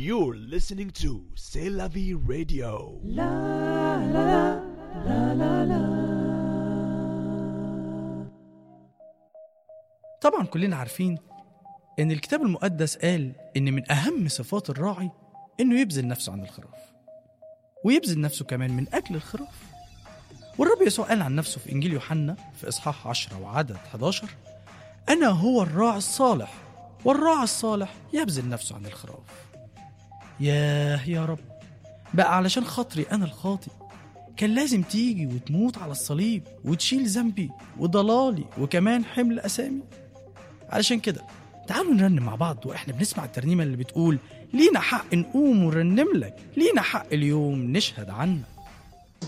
You're listening to C'est la vie radio. طبعا كلنا عارفين ان الكتاب المقدس قال ان من اهم صفات الراعي انه يبذل نفسه عن الخراف ويبذل نفسه كمان من اجل الخراف والرب يسوع قال عن نفسه في انجيل يوحنا في اصحاح 10 وعدد 11 انا هو الراعي الصالح والراعي الصالح يبذل نفسه عن الخراف ياه يا رب بقى علشان خاطري انا الخاطئ كان لازم تيجي وتموت على الصليب وتشيل ذنبي وضلالي وكمان حمل اسامي علشان كده تعالوا نرنم مع بعض واحنا بنسمع الترنيمه اللي بتقول لينا حق نقوم ونرنم لك لينا حق اليوم نشهد عنك